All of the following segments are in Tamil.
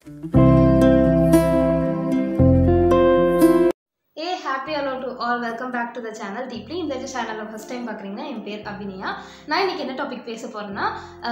A happy hello to all welcome back to the channel deeply இந்த சேனலில் ஃபஸ்ட் டைம் பார்க்குறீங்கன்னா என் பேர் அபினியா நான் இன்னைக்கு என்ன டாபிக் பேச போகிறேன்னா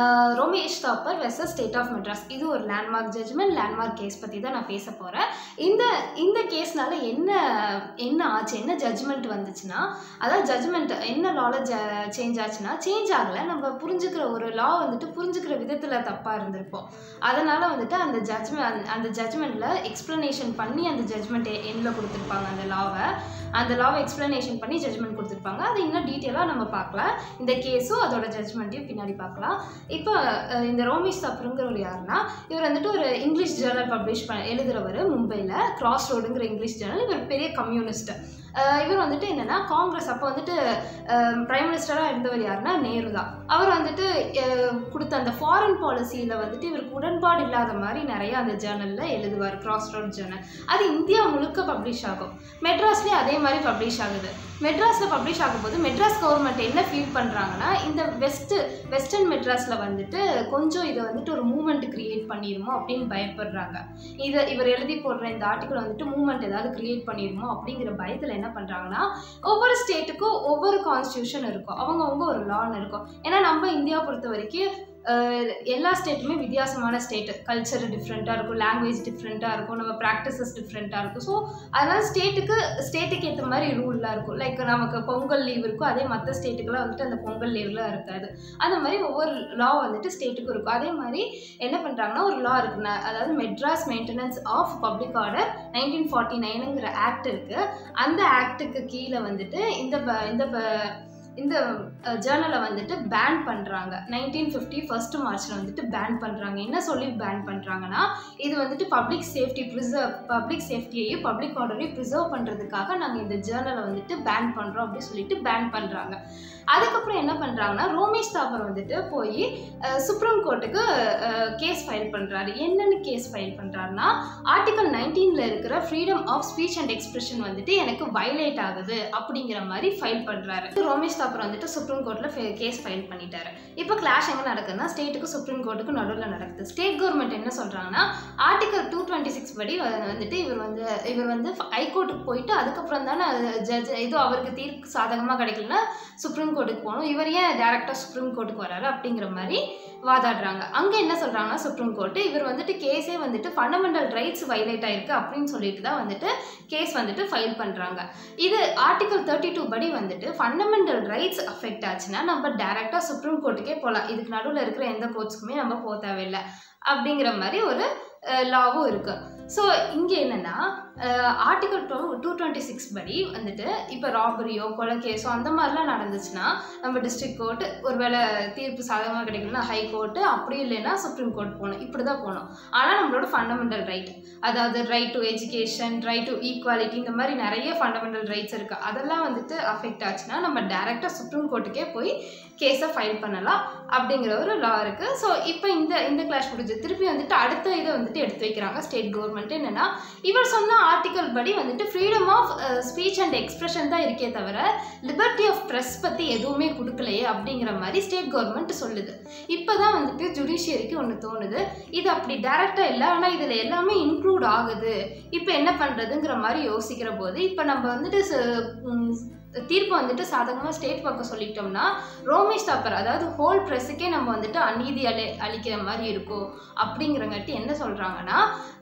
Romesh Thapar versus state of Madras இது ஒரு லேண்ட்மார்க் ஜட்ஜ்மெண்ட் லேண்ட்மார்க் கேஸ் பற்றி தான் நான் பேச போகிறேன் இந்த இந்த கேஸ்னால என்ன என்ன ஆச்சு என்ன ஜட்ஜ்மெண்ட் வந்துச்சுன்னா அதாவது ஜட்ஜ்மெண்ட் என்ன லாவில் ஜ சேஞ்ச் ஆச்சுன்னா சேஞ்ச் ஆகலை நம்ம புரிஞ்சுக்கிற ஒரு லா வந்துட்டு புரிஞ்சுக்கிற விதத்தில் தப்பாக இருந்திருப்போம் அதனால் வந்துட்டு அந்த ஜட்ஜ்மெண்ட் அந்த ஜட்ஜ்மெண்ட்டில் எக்ஸ்ப்ளனேஷன் பண்ணி அந்த ஜட்ஜ்மெண்ட் எண்டில் கொடுத்துருப்பாங்க அந்த லாவை அந்த லாவை எக்ஸ்ப்ளனேஷன் பண்ணி ஜட்ஜ்மெண்ட் கொடுத்துருப்பாங்க அது இன்னும் டீட்டெயிலாக நம்ம பார்க்கலாம் இந்த கேஸும் அதோட ஜட்ஜ்மெண்ட்டையும் பின்னாடி பார்க்கலாம் இப்போ அஹ், இந்த ரோமேஷ் தப்ருங்கிறவர் யாருன்னா இவர் வந்துட்டு ஒரு இங்கிலீஷ் ஜேர்னல் பப்ளிஷ் பண்ண எழுதுறவர் மும்பையில் கிராஸ் ரோடுங்கிற இங்கிலீஷ் ஜேர்னல் இவர் பெரிய கம்யூனிஸ்ட் இவர் வந்துட்டு என்னன்னா காங்கிரஸ் அப்போ வந்துட்டு பிரைம் மினிஸ்டராக இருந்தவர் யாருன்னா நேரு தான் அவர் வந்துட்டு அஹ், கொடுத்த அந்த ஃபாரின் பாலிசியில் வந்துட்டு இவருக்கு உடன்பாடு இல்லாத மாதிரி நிறைய அந்த ஜேர்னலில் எழுதுவார் கிராஸ் ரோட் ஜேர்னல் அது இந்தியா முழுக்க பப்ளிஷ் ஆகும் மெட்ராஸ்லேயும் அதே மாதிரி பப்ளிஷ் ஆகுது மெட்ராஸில் பப்ளிஷ் ஆகும்போது மெட்ராஸ் கவர்மெண்ட் என்ன ஃபீல் பண்ணுறாங்கன்னா இந்த வெஸ்ட்டு வெஸ்டர்ன் மெட்ராஸில் வந்துட்டு கொஞ்சம் இதை வந்துட்டு ஒரு மூமெண்ட் கிரியேட் பண்ணிடுமோ அப்படின்னு பயப்படுறாங்க இதை இவர் எழுதி போடுற இந்த ஆர்டிக்கல் வந்துட்டு மூமெண்ட் ஏதாவது கிரியேட் பண்ணிடுமோ அப்படிங்கிற பயத்தில் என்ன பண்ணுறாங்கன்னா ஒவ்வொரு ஸ்டேட்டுக்கும் ஒவ்வொரு கான்ஸ்டியூஷன் இருக்கும் அவங்கவுங்க ஒரு லான்னு இருக்கும் ஏன்னா நம்ம இந்தியா பொறுத்த வரைக்கும் அஹ், எல்லா ஸ்டேட்டுமே வித்தியாசமான ஸ்டேட்டு கல்ச்சர் டிஃப்ரெண்ட்டாக இருக்கும் லாங்குவேஜ் டிஃப்ரெண்ட்டாக இருக்கும் நம்ம ப்ராக்டிசஸ் டிஃப்ரெண்ட்டாக இருக்கும் ஸோ அதனால் ஸ்டேட்டுக்கு ஸ்டேட்டுக்கு ஏற்ற மாதிரி ரூல்லாம் இருக்கும் லைக் நமக்கு பொங்கல் லீவ் இருக்கும் அதே மற்ற ஸ்டேட்டுக்குலாம் வந்துட்டு அந்த பொங்கல் லீவ்லாம் இருக்காது அந்த மாதிரி ஒவ்வொரு லா வந்துட்டு ஸ்டேட்டுக்கு இருக்கும் அதே மாதிரி என்ன பண்ணுறாங்கன்னா ஒரு லா இருக்குன்னா அதாவது Madras maintenance of public order nineteen forty நைனுங்கிற ஆக்ட் இருக்குது அந்த ஆக்ட்டுக்கு கீழே வந்துட்டு இந்த ப- இந்த ப- இந்த ஜேர்னலை வந்துட்டு பேன் பண்ணுறாங்க நைன்டீன் ஃபிஃப்டி ஃபர்ஸ்ட் மார்ச்சில் வந்துட்டு பேன் பண்ணுறாங்க என்ன சொல்லி பேன் பண்ணுறாங்கன்னா இது வந்துட்டு பப்ளிக் சேஃப்டி ப்ரிசர்வ் பப்ளிக் சேஃப்டியையும் பப்ளிக் ஆர்டரையும் ப்ரிசர்வ் பண்ணுறதுக்காக நாங்கள் இந்த ஜேர்னலை வந்துட்டு பேன் பண்ணுறோம் அப்படின்னு சொல்லிட்டு பேன் பண்ணுறாங்க அதுக்கப்புறம் என்ன பண்ணுறாங்கன்னா ரோமேஷ் தாப்பர் வந்துட்டு போய் சுப்ரீம் கோர்ட்டுக்கு கேஸ் ஃபைல் பண்ணுறாரு என்னென்னு கேஸ் ஃபைல் பண்ணுறாருன்னா ஆர்டிகல் நைன்டீனில் இருக்கிற freedom of speech and expression வந்துட்டு எனக்கு வயலேட் ஆகுது அப்படிங்கிற மாதிரி ஃபைல் பண்ணுறாரு ரோமேஷ் தாப்பர் வந்துட்டு சுப்ரீம் கோர்ட்டில் கேஸ் ஃபைல் பண்ணிட்டாரு இப்போ கிளாஷ் எங்கே நடக்குதுன்னா ஸ்டேட்டுக்கு சுப்ரீம் கோர்ட்டுக்கு நடுவில் நடக்குது ஸ்டேட் கவர்மெண்ட் என்ன சொல்கிறாங்கன்னா ஆர்டிகல் டூ டுவெண்ட்டி சிக்ஸ் படி வ- வந்துட்டு இவர் வந்து இவர் வந்து ஹைகோர்ட்டுக்கு போயிட்டு அதுக்கப்புறம் தானே ஜட்ஜ் ஏதோ அவருக்கு தீர்ப்பு சாதகமாக கிடைக்கலன்னா சுப்ரீம் கோர்ட்டுக்கு போகணும் இவர் ஏன் டேரெக்டாக சுப்ரீம் கோர்ட்டுக்கு வராரு அப்படிங்கிற மாதிரி வாதாடுறாங்க அங்கே என்ன சொல்கிறாங்கன்னா சுப்ரீம் கோர்ட்டு இவர் வந்துட்டு கேஸே வந்துட்டு ஃபண்டமெண்டல் ரைட்ஸ் வைலேட் ஆயிருக்கு அப்படின்னு சொல்லிட்டு தான் வந்துட்டு கேஸ் வந்துட்டு ஃபைல் பண்ணுறாங்க இது ஆர்டிகல் தேர்ட்டி டூ படி வந்துட்டு ஃபண்டமெண்டல் ரைட்ஸ் அஃபெக்ட் ஆச்சுன்னா நம்ம டேரெக்டாக சுப்ரீம் கோர்ட்டுக்கே போகலாம் இதுக்கு நடுவில் இருக்கிற எந்த கோர்ட்ஸ்க்குமே நம்ம போக தேவையில்லை அப்படிங்கிற மாதிரி ஒரு லாவும் இருக்குது ஸோ இங்கே என்னென்னா article two two twenty six படி வந்துட்டு இப்போ ராபரியோ கொலை கேஸோ அந்த மாதிரிலாம் நடந்துச்சுன்னா நம்ம டிஸ்ட்ரிக்ட் கோர்ட்டு ஒருவேளை தீர்ப்பு சாதகமாக கிடைக்கலன்னா ஹை கோர்ட்டு அப்படி இல்லைன்னா சுப்ரீம் கோர்ட் போகணும் இப்படி தான் போகணும் ஆனால் நம்மளோட ஃபண்டமெண்டல் ரைட் அதாவது right to education right to equality இந்த மாதிரி நிறைய ஃபண்டமெண்டல் ரைட்ஸ் இருக்குது அதெல்லாம் வந்துட்டு அஃபெக்ட் ஆச்சுன்னா நம்ம டேரெக்டாக சுப்ரீம் கோர்ட்டுக்கே போய் கேஸை ஃபைல் பண்ணலாம் அப்படிங்கிற ஒரு லா இருக்குது ஸோ இப்போ இந்த இந்த கிளாஸ் முடிஞ்சு திருப்பி வந்துட்டு அடுத்த இதை வந்துட்டு எடுத்து வைக்கிறாங்க ஸ்டேட் கவர்மெண்ட் என்னென்னா இவர் சொன்ன ஆர்டிக்கல் படி வந்துட்டு freedom of speech and expression தான் இருக்கே தவிர லிபர்ட்டி ஆஃப் ப்ரெஸ் பற்றி எதுவுமே கொடுக்கலையே அப்படிங்கிற மாதிரி ஸ்டேட் கவர்மெண்ட் சொல்லுது இப்போ தான் வந்துட்டு ஜுடிஷியரிக்கு ஒன்று தோணுது இது அப்படி டேரெக்டாக இல்லை ஆனால் இதில் எல்லாமே இன்க்ளூட் ஆகுது இப்போ என்ன பண்ணுறதுங்கிற மாதிரி யோசிக்கிற போது இப்போ நம்ம வந்துட்டு ச- ம், தீர்ப்பு வந்துட்டு சாதகமாக ஸ்டேட் பக்கம் சொல்லிட்டோம்னா ரோமேஷ் தாப்பர் அதாவது ஹோல் ப்ரெஸ்ஸுக்கே நம்ம வந்துட்டு அநீதி அளி அளிக்கிற மாதிரி இருக்கும் அப்படிங்கிறங்காட்டி என்ன சொல்கிறாங்கன்னா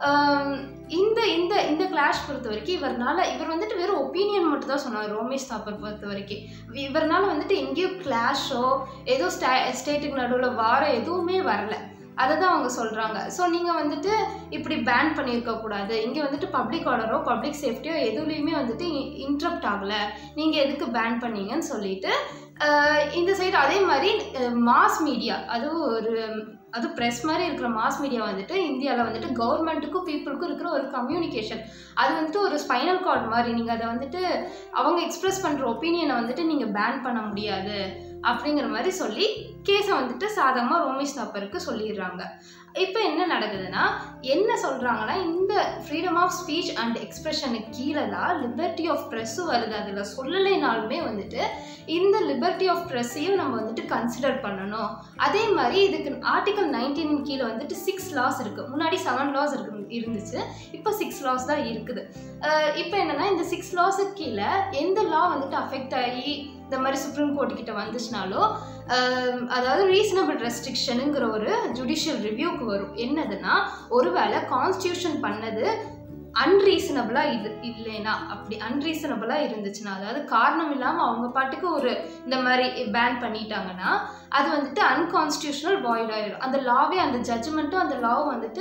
இந்த இந்த இந்த கிளாஷ் பொறுத்த வரைக்கும் இவர்னால இவர் வந்துட்டு வெறும் ஒப்பீனியன் மட்டும் தான் சொன்னார் ரோமேஷ் தாப்பர் பொறுத்த வரைக்கும் இவர்னால வந்துட்டு எங்கேயும் கிளாஷோ ஏதோ ஸ்டே ஸ்டேட்டுக்கு நடுவில் வார எதுவுமே வரல அதை தான் அவங்க சொல்கிறாங்க ஸோ நீங்கள் வந்துட்டு இப்படி பேன் பண்ணியிருக்க கூடாது இங்கே வந்துட்டு பப்ளிக் ஆர்டரோ பப்ளிக் சேஃப்டியோ எதுலேயுமே வந்துட்டு இன்ட்ரப்ட் ஆகலை நீங்கள் எதுக்கு பேன் பண்ணீங்கன்னு சொல்லிட்டு அஹ், இந்த சைடு அதே மாதிரி மாஸ் மீடியா அதுவும் ஒரு அது ப்ரெஸ் மாதிரி இருக்கிற மாஸ் மீடியா வந்துட்டு இந்தியாவில் வந்துட்டு கவர்மெண்ட்டுக்கும் பீப்புளுக்கும் இருக்கிற ஒரு கம்யூனிகேஷன் அது வந்துட்டு ஒரு ஸ்பைனல் கார்டு மாதிரி நீங்கள் அதை வந்துட்டு அவங்க எக்ஸ்பிரஸ் பண்ணுற ஒப்பீனியனை வந்துட்டு நீங்கள் பேன் பண்ண முடியாது அப்படிங்கிற மாதிரி சொல்லி கேஸை வந்துட்டு சாதகமாக ரோமேஷ் தாப்பருக்கு சொல்லிடுறாங்க இப்போ என்ன நடக்குதுன்னா என்ன சொல்கிறாங்கன்னா இந்த ஃப்ரீடம் ஆஃப் ஸ்பீச் அண்ட் எக்ஸ்பிரஷனுக்கு கீழே தான் லிபர்ட்டி ஆஃப் ப்ரெஸ்ஸும் வருது அதில் சொல்லலைனாலுமே வந்துட்டு இந்த லிபர்ட்டி ஆஃப் ப்ரெஸ்ஸையும் நம்ம வந்துட்டு கன்சிடர் பண்ணணும் அதே மாதிரி இதுக்கு ஆர்டிகல் நைன்டீன் கீழே வந்துட்டு சிக்ஸ் லாஸ் இருக்குது முன்னாடி செவன் லாஸ் இருக்கு இருந்துச்சு இப்போ சிக்ஸ் லாஸ் தான் இருக்குது இப்போ என்னென்னா இந்த சிக்ஸ் லாஸுக்கு கீழே எந்த லா வந்துட்டு அஃபெக்ட் ஆகி இந்த மாதிரி சுப்ரீம் கோர்ட் கிட்ட வந்துச்சுனாலோ அதாவது ரீசனபிள் ரெஸ்ட்ரிக்ஷனுங்கிற ஒரு ஜுடிஷியல் ரிவ்யூக்கு வரும் என்னதுன்னா ஒருவேளை கான்ஸ்டியூஷன் பண்ணது அன்ரீசனபிளாக இது இல்லைனா அப்படி அன்ரீசனபிளாக இருந்துச்சுன்னா அதாவது காரணம் இல்லாமல் அவங்க பாட்டுக்கு ஒரு இந்த மாதிரி பேன் பண்ணிட்டாங்கன்னா அது வந்துட்டு அன்கான்ஸ்டியூஷனல் வாய்ட் ஆயிடும் அந்த லாவே அந்த ஜட்ஜ்மெண்ட்டும் அந்த லாவும் வந்துட்டு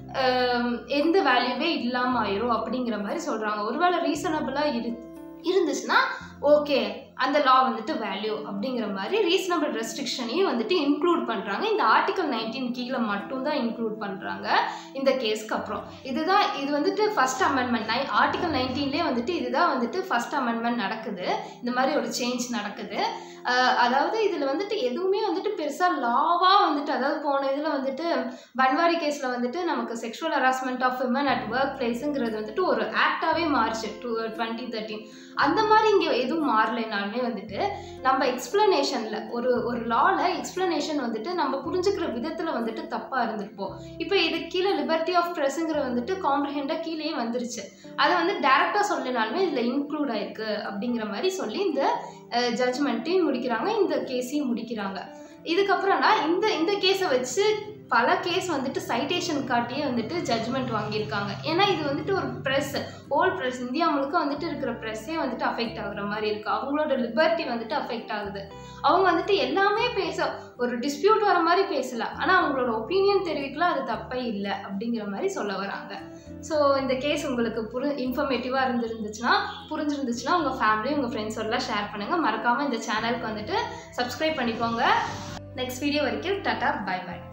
எந்த வேல்யூவே இல்லாமல் ஆயிரும் அப்படிங்கிற மாதிரி சொல்கிறாங்க ஒருவேளை ரீசனபிளாக இரு இருந்துச்சுன்னா ஓகே அந்த லா வந்துட்டு வேல்யூ அப்படிங்கிற மாதிரி ரீசனபிள் ரெஸ்ட்ரிக்ஷனையும் வந்துட்டு இன்க்ளூட் பண்ணுறாங்க இந்த ஆர்டிகல் நைன்டீன் கீழே மட்டும்தான் இன்க்ளூட் பண்ணுறாங்க இந்த கேஸ்க்கு அப்புறம் இதுதான் இது வந்துட்டு ஃபஸ்ட் அமெண்ட்மெண்ட் நை ஆர்டிகல் நைன்டீன்லேயே வந்துட்டு இதுதான் வந்துட்டு ஃபஸ்ட் அமெண்ட்மெண்ட் நடக்குது இந்த மாதிரி ஒரு சேஞ்ச் நடக்குது அதாவது இதில் வந்துட்டு எதுவுமே வந்துட்டு பெருசாக லாவாக வந்துட்டு அதாவது போன இதில் வந்துட்டு பன்வாரி கேஸில் வந்துட்டு நமக்கு sexual harassment of women at work பிளேஸுங்கிறது வந்துட்டு ஒரு ஆக்டாகவே மாறிச்சு டூ டுவெண்ட்டி தேர்ட்டின் அந்த மாதிரி இங்கே எதுவும் மாறலைனாலுமே வந்துட்டு நம்ம எக்ஸ்ப்ளனேஷனில் ஒரு ஒரு லாவில் எக்ஸ்ப்ளனேஷன் வந்துட்டு நம்ம புரிஞ்சுக்கிற விதத்தில் வந்துட்டு தப்பாக இருந்திருப்போம் இப்போ இது கீழே லிபர்ட்டி ஆஃப் ப்ரெஸ்ஸுங்கிற வந்துட்டு காம்ப்ரிஹெண்டாக கீழேயே வந்துருச்சு அதை வந்து டேரெக்டாக சொல்லினாலுமே இதில் இன்க்ளூட் ஆயிருக்கு அப்படிங்கிற மாதிரி சொல்லி இந்த ஜட்ஜ்மெண்ட்டையும் முடிக்கிறாங்க இந்த கேஸையும் முடிக்கிறாங்க இதுக்கப்புறம்னா இந்த இந்த கேஸை வச்சு பல கேஸ் வந்துட்டு சைட்டேஷன் காட்டியே வந்துட்டு ஜட்ஜ்மெண்ட் வாங்கியிருக்காங்க ஏன்னா இது வந்துட்டு ஒரு ப்ரெஸ் ஓல் ப்ரெஸ் இந்தியா முழுக்க வந்துட்டு இருக்கிற ப்ரெஸ்ஸே வந்துட்டு அஃபெக்ட் ஆகுற மாதிரி இருக்குது அவங்களோட லிபர்ட்டி வந்துட்டு அஃபெக்ட் ஆகுது அவங்க வந்துட்டு எல்லாமே பேச ஒரு டிஸ்பியூட் வர மாதிரி பேசலாம் ஆனால் அவங்களோட ஒப்பீனியன் தெரிவிக்கலாம் அது தப்பே இல்லை அப்படிங்கிற மாதிரி சொல்ல வராங்க ஸோ இந்த கேஸ் உங்களுக்கு புரி இன்ஃபர்மேட்டிவாக இருந்துருந்துச்சுன்னா புரிஞ்சிருந்துச்சுன்னா உங்கள் ஃபேமிலி உங்கள் ஃப்ரெண்ட்ஸோடலாம் ஷேர் பண்ணுங்கள் மறக்காமல் இந்த சேனலுக்கு வந்துட்டு சப்ஸ்கிரைப் பண்ணிக்கோங்க நெக்ஸ்ட் வீடியோ வரைக்கும் டாட்டா பை பை